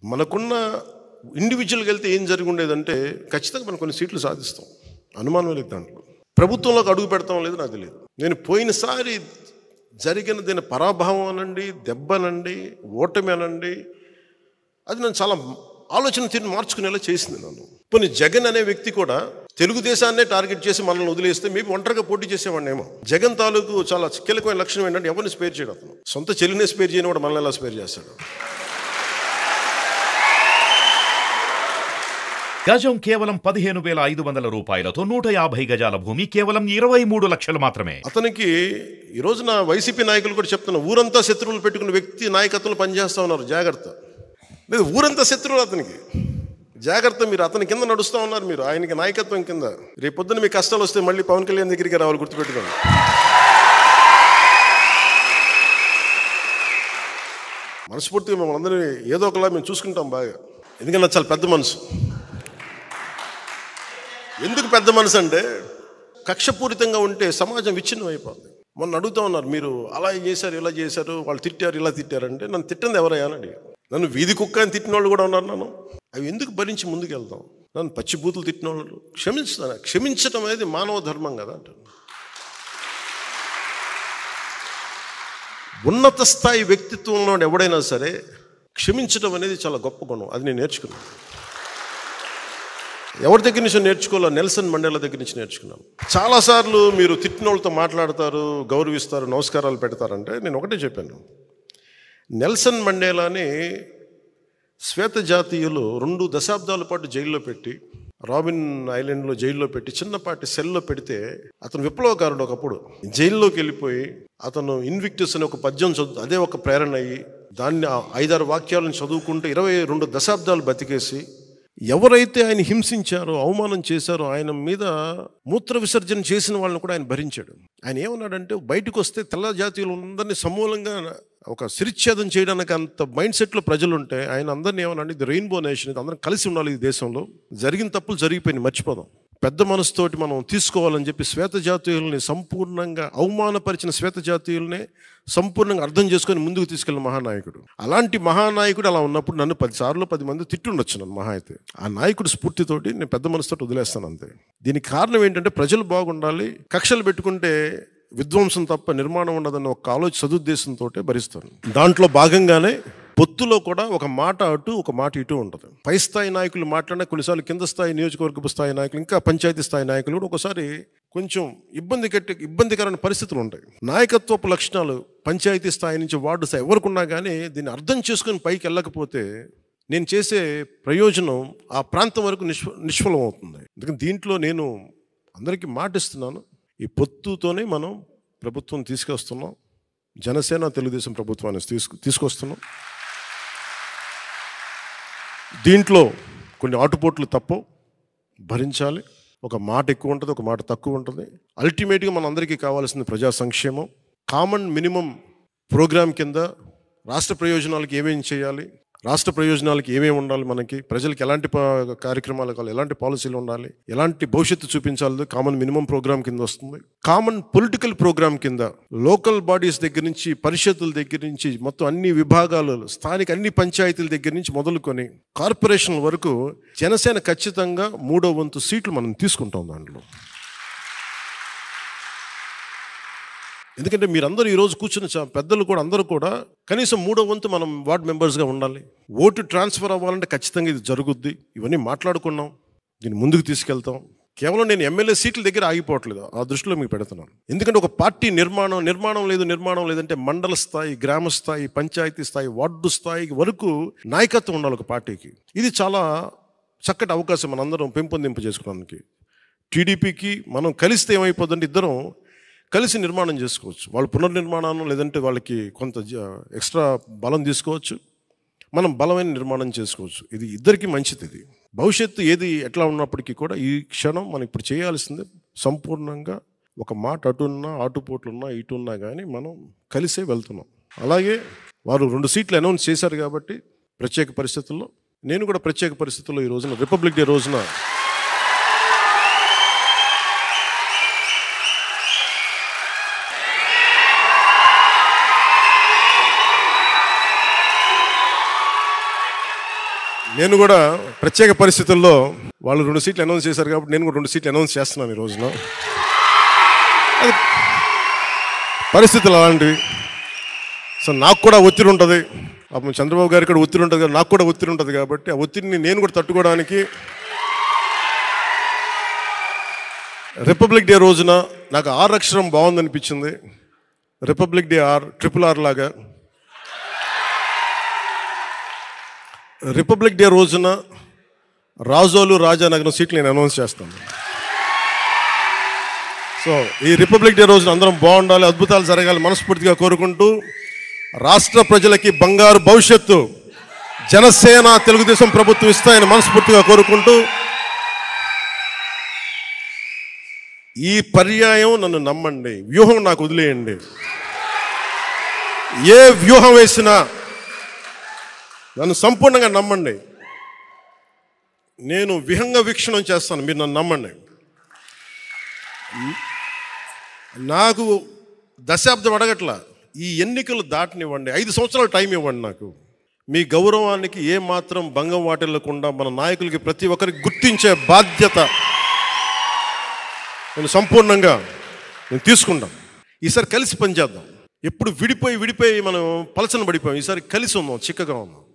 మనకున్న ఇండివిజువల్గా వెళ్తే ఏం జరిగి ఉండేదంటే ఖచ్చితంగా మనం కొన్ని సీట్లు సాధిస్తాం అనుమానం లేదు దాంట్లో ప్రభుత్వంలోకి అడుగు పెడతాం లేదు నాకు తెలియదు నేను పోయినసారి జరిగిన దీని పరాభావం అనండి దెబ్బనండి ఓటమి అనండి అది నన్ను చాలా ఆలోచన తీరు మార్చుకునేలా చేసింది నన్ను కొన్ని జగన్ అనే వ్యక్తి కూడా తెలుగుదేశాన్నే టార్గెట్ చేసి మనల్ని వదిలేస్తే మేము ఒంటరిగా పోటీ చేసేవాడినేమో జగన్ తాలూకు చాలా కీలకమైన లక్షణం ఏంటంటే ఎవరిని స్పేర్ చేయడం అతను సొంత చెల్లినే స్పేర్ చేయని వాడు మనల్ని ఎలా స్పేర్ చేస్తాడు గజం కేవలం పదిహేను వేల ఐదు వందల రూపాయలతో నూట యాభై గజాల భూమి కేవలం ఇరవై మూడు లక్షలు మాత్రమే అతనికి ఈ రోజున వైసీపీ నాయకులు కూడా చెప్తున్నారు ఊరంతా శత్రువులు పెట్టుకున్న వ్యక్తి నాయకత్వంలో పనిచేస్తా ఉన్నారు జాగ్రత్త లేదు ఊరంతా శత్రువులు అతనికి జాగ్రత్త మీరు అతని కింద నడుస్తూ ఉన్నారు మీరు ఆయనకి నాయకత్వం కింద రేపు పొద్దున్న మీ కష్టాలు వస్తే మళ్ళీ పవన్ కళ్యాణ్ దగ్గరికి రావాలి గుర్తుపెట్టుకోండి మనస్ఫూర్తిగా మిమ్మల్ని అందరినీ ఏదో ఒకలా మేము చూసుకుంటాం బాగా ఎందుకంటే నాకు చాలా పెద్ద మనసు ఎందుకు పెద్ద మనసు అంటే కక్షపూరితంగా ఉంటే సమాజం విచ్ఛిన్నం అయిపోతుంది మొన్న అడుగుతా ఉన్నారు మీరు అలా చేశారు ఇలా చేశారు వాళ్ళు తిట్టారు ఇలా తిట్టారంటే నన్ను తిట్టింది ఎవరయ్యా అని అడిగారు నన్ను వీధి కుక్క అని తిట్టిన వాళ్ళు కూడా ఉన్నారు నన్ను అవి ఎందుకు భరించి ముందుకు వెళ్తాం నన్ను పచ్చిబూతులు తిట్టిన వాళ్ళు క్షమించుతాను క్షమించడం అనేది మానవ ధర్మం కదా అంటారు ఉన్నత స్థాయి వ్యక్తిత్వంలో ఎవడైనా సరే క్షమించడం అనేది చాలా గొప్ప గుణం అది నేను నేర్చుకున్నాను ఎవరి దగ్గర నుంచి నేర్చుకోవాలో నెల్సన్ మండేల దగ్గర నుంచి నేర్చుకున్నాను చాలాసార్లు మీరు తిట్టిన వాళ్ళతో మాట్లాడతారు గౌరవిస్తారు నమస్కారాలు పెడతారంటే నేను ఒకటే చెప్పాను నెల్సన్ మండేలాని శ్వేత జాతీయులు రెండు దశాబ్దాల పాటు జైల్లో పెట్టి రాబిన్ ఐలాండ్లో జైల్లో పెట్టి చిన్నపాటి సెల్లో పెడితే అతను విప్లవకారుడు ఒకప్పుడు జైల్లోకి వెళ్ళిపోయి అతను ఇన్విక్టస్ అనే ఒక పద్యం చదువు అదే ఒక ప్రేరణ అయ్యి దాన్ని ఆ ఐదారు వాక్యాలను చదువుకుంటూ ఇరవై రెండు దశాబ్దాలు బతికేసి ఎవరైతే ఆయన హింసించారో అవమానం చేశారో ఆయన మీద మూత్ర విసర్జన చేసిన వాళ్ళని కూడా ఆయన భరించాడు ఆయన ఏమన్నాడంటే బయటకు వస్తే తెల్ల జాతీయులు అందరినీ సమూలంగా ఒక శిరిచ్ఛేదం చేయడానికి అంత మైండ్ సెట్లో ప్రజలు ఉంటే ఆయన అందరినీ ఏమన్నాడు ఇది రెయిన్బో నేషన్ ఇది అందరం కలిసి ఉండాలి ఈ దేశంలో జరిగిన తప్పులు జరిగిపోయినాయి మర్చిపోదాం పెద్ద మనసుతోటి మనం తీసుకోవాలని చెప్పి శ్వేత జాతీయుల్ని సంపూర్ణంగా అవమానపరిచిన శ్వేత జాతీయుల్ని సంపూర్ణంగా అర్థం చేసుకొని ముందుకు తీసుకెళ్ళిన మహానాయకుడు అలాంటి మహానాయకుడు అలా ఉన్నప్పుడు నన్ను పది సార్లు పది మంది తిట్టుండొచ్చు నన్ను మహా అయితే ఆ నాయకుడు స్ఫూర్తితోటి నేను పెద్ద మనసుతోటి వదిలేస్తాను అంతే దీనికి కారణం ఏంటంటే ప్రజలు బాగుండాలి కక్షలు పెట్టుకుంటే విధ్వంసం తప్ప నిర్మాణం ఉండదన్న ఒక ఆలోచన సదుద్దేశంతో భరిస్తాను దాంట్లో భాగంగానే పొత్తులో కూడా ఒక మాట అటు ఒక మాట ఇటు ఉంటుంది పై స్థాయి నాయకులు మాట్లాడినా కొన్నిసార్లు కింద స్థాయి నియోజకవర్గపు స్థాయి నాయకులు ఇంకా పంచాయతీ స్థాయి నాయకులు కూడా ఒకసారి కొంచెం ఇబ్బంది కట్టి ఇబ్బందికరమైన పరిస్థితులు ఉంటాయి నాయకత్వపు లక్షణాలు పంచాయతీ స్థాయి నుంచి వార్డు స్థాయి ఎవరికున్నా కానీ దీన్ని అర్థం చేసుకొని పైకి వెళ్ళకపోతే నేను చేసే ప్రయోజనం ఆ ప్రాంతం వరకు నిష్ఫ నిష్ఫలం అవుతుంది అందుకని దీంట్లో నేను అందరికీ మాటిస్తున్నాను ఈ పొత్తుతోనే మనం ప్రభుత్వం తీసుకొస్తున్నాం జనసేన తెలుగుదేశం ప్రభుత్వాన్ని తీసుకు తీసుకొస్తున్నాం దీంట్లో కొన్ని ఆటుపోట్లు తప్పవు భరించాలి ఒక మాట ఎక్కువ ఉంటుంది ఒక మాట తక్కువ ఉంటుంది అల్టిమేట్గా మన అందరికీ కావాల్సింది ప్రజా సంక్షేమం కామన్ మినిమం ప్రోగ్రామ్ కింద రాష్ట్ర ప్రయోజనాలకు ఏమేమి చేయాలి రాష్ట్ర ప్రయోజనాలకి ఏమేమి ఉండాలి మనకి ప్రజలకు ఎలాంటి ప- కార్యక్రమాలు కావాలి ఎలాంటి పాలసీలు ఉండాలి ఎలాంటి భవిష్యత్తు చూపించాలి కామన్ మినిమం ప్రోగ్రామ్ కింద వస్తుంది కామన్ పొలిటికల్ ప్రోగ్రామ్ కింద లోకల్ బాడీస్ దగ్గర నుంచి పరిషత్తుల దగ్గర నుంచి మొత్తం అన్ని విభాగాలు స్థానిక అన్ని పంచాయతీల దగ్గర నుంచి మొదలుకొని కార్పొరేషన్ వరకు జనసేన ఖచ్చితంగా మూడో వంతు సీట్లు మనం తీసుకుంటాం దాంట్లో ఎందుకంటే మీరందరూ ఈరోజు కూర్చున్న చా- పెద్దలు కూడా అందరూ కూడా కనీసం మూడో వంతు మనం వార్డ్ మెంబర్స్గా ఉండాలి ఓటు ట్రాన్స్ఫర్ అవ్వాలంటే ఖచ్చితంగా ఇది జరుగుద్ది ఇవన్నీ మాట్లాడుకున్నాం దీన్ని ముందుకు తీసుకెళ్తాం కేవలం నేను ఎమ్మెల్యే సీట్ల దగ్గర ఆగిపోవట్లేదు ఆ దృష్టిలో మీకు పెడుతున్నాను ఎందుకంటే ఒక పార్టీ నిర్మాణం నిర్మాణం లేదు నిర్మాణం లేదంటే మండల స్థాయి గ్రామ స్థాయి పంచాయతీ స్థాయి వార్డు స్థాయి వరకు నాయకత్వం ఉండాలి ఒక పార్టీకి ఇది చాలా చక్కటి అవకాశం మనందరం పెంపొందింపు చేసుకోవడానికి టీడీపీకి మనం కలిస్తే ఏమైపోతుందంటే ఇద్దరం కలిసి నిర్మాణం చేసుకోవచ్చు వాళ్ళు పునర్నిర్మాణం లేదంటే వాళ్ళకి కొంత జ- ఎక్స్ట్రా బలం తీసుకోవచ్చు మనం బలమైన నిర్మాణం చేసుకోవచ్చు ఇది ఇద్దరికి మంచిది ఇది భవిష్యత్తు ఏది ఎట్లా ఉన్నప్పటికీ కూడా ఈ క్షణం మనం ఇప్పుడు చేయాల్సింది సంపూర్ణంగా ఒక మాట అటున్నా ఆటుపోట్లున్నా ఇటున్నా కానీ మనం కలిసే వెళ్తున్నాం అలాగే వారు రెండు సీట్లు అనౌన్స్ చేశారు కాబట్టి ప్రత్యేక పరిస్థితుల్లో నేను కూడా ప్రత్యేక పరిస్థితుల్లో ఈ రోజున రిపబ్లిక్ డే రోజున నేను కూడా ప్రత్యేక పరిస్థితుల్లో వాళ్ళు రెండు సీట్లు అనౌన్స్ చేశారు కాబట్టి నేను కూడా రెండు సీట్లు అనౌన్స్ చేస్తున్నాను ఈ రోజున అది పరిస్థితులు అలాంటివి సో నాకు కూడా ఒత్తిడి ఉంటుంది పాపం చంద్రబాబు గారికి కూడా ఒత్తిడి ఉంటుంది కదా నాకు కూడా ఒత్తిడి ఉంటుంది కాబట్టి ఆ ఒత్తిడిని నేను కూడా తట్టుకోవడానికి రిపబ్లిక్ డే రోజున నాకు ఆర్ అక్షరం బాగుందనిపించింది republic day R triple R లాగా రిపబ్లిక్ డే రోజున రాజోలు రాజానగరం సీట్లు నేను అనౌన్స్ చేస్తాను సో ఈ రిపబ్లిక్ డే రోజున అందరం బాగుండాలి అద్భుతాలు జరగాలి మనస్ఫూర్తిగా కోరుకుంటూ రాష్ట్ర ప్రజలకి బంగారు భవిష్యత్తు జనసేన తెలుగుదేశం ప్రభుత్వం ఇస్తాయని మనస్ఫూర్తిగా కోరుకుంటూ ఈ పర్యాయం నన్ను నమ్మండి వ్యూహం నాకు వదిలేయండి ఏ వ్యూహం వేసినా నన్ను సంపూర్ణంగా నమ్మండి నేను విహంగ వీక్షణం చేస్తాను మీరు నన్ను నమ్మండి నాకు దశాబ్దం అడగట్ల ఈ ఎన్నికలు దాటనివ్వండి ఐదు సంవత్సరాలు టైం ఇవ్వండి నాకు మీ గౌరవానికి ఏ మాత్రం భంగం వాటిల్లకుండా మన నాయకులకి ప్రతి ఒక్కరికి గుర్తించే బాధ్యత నేను సంపూర్ణంగా నేను తీసుకుంటాం ఈసారి కలిసి పనిచేద్దాం ఎప్పుడు విడిపోయి విడిపోయి మనం పలచన పడిపోయాం ఈసారి కలిసి ఉందాం చిక్కగా ఉందాం